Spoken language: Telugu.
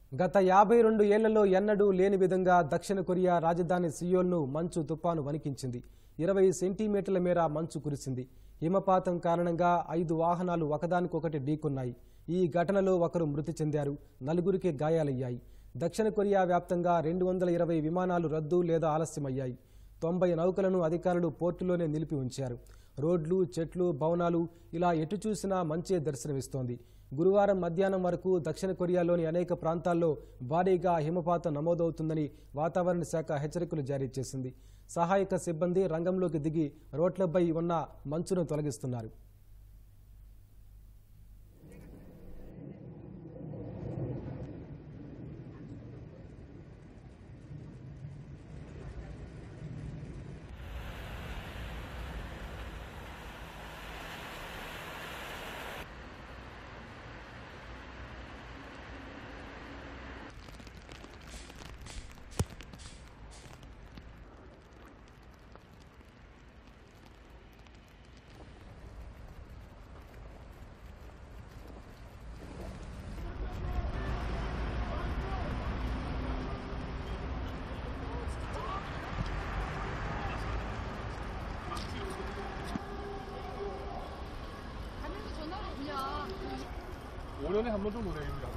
గత యాభై రెండు ఏళ్లలో ఎన్నడూ లేని విధంగా దక్షిణ కొరియా రాజధాని సియోల్ను మంచు తుపాను వణికించింది ఇరవై సెంటీమీటర్ల మేర మంచు కురిసింది హిమపాతం కారణంగా ఐదు వాహనాలు ఒకదానికొకటి ఢీకొన్నాయి ఈ ఘటనలో ఒకరు మృతి చెందారు నలుగురికి గాయాలయ్యాయి దక్షిణ కొరియా వ్యాప్తంగా రెండు వందల ఇరవై విమానాలు రద్దు లేదా ఆలస్యమయ్యాయి తొంభై నౌకలను అధికారులు పోర్టులోనే నిలిపి ఉంచారు రోడ్లు చెట్లు భవనాలు ఇలా ఎటు చూసినా మంచే దర్శనమిస్తోంది గురువారం మధ్యాహ్నం వరకు దక్షిణ కొరియాలోని అనేక ప్రాంతాల్లో భారీగా హిమపాతం నమోదవుతుందని వాతావరణ శాఖ హెచ్చరికలు జారీ చేసింది సహాయక సిబ్బంది రంగంలోకి దిగి రోడ్లపై ఉన్న మంచును తొలగిస్తున్నారు 가면서 전화를 그냥 5년에 한 번 정도 내립니다.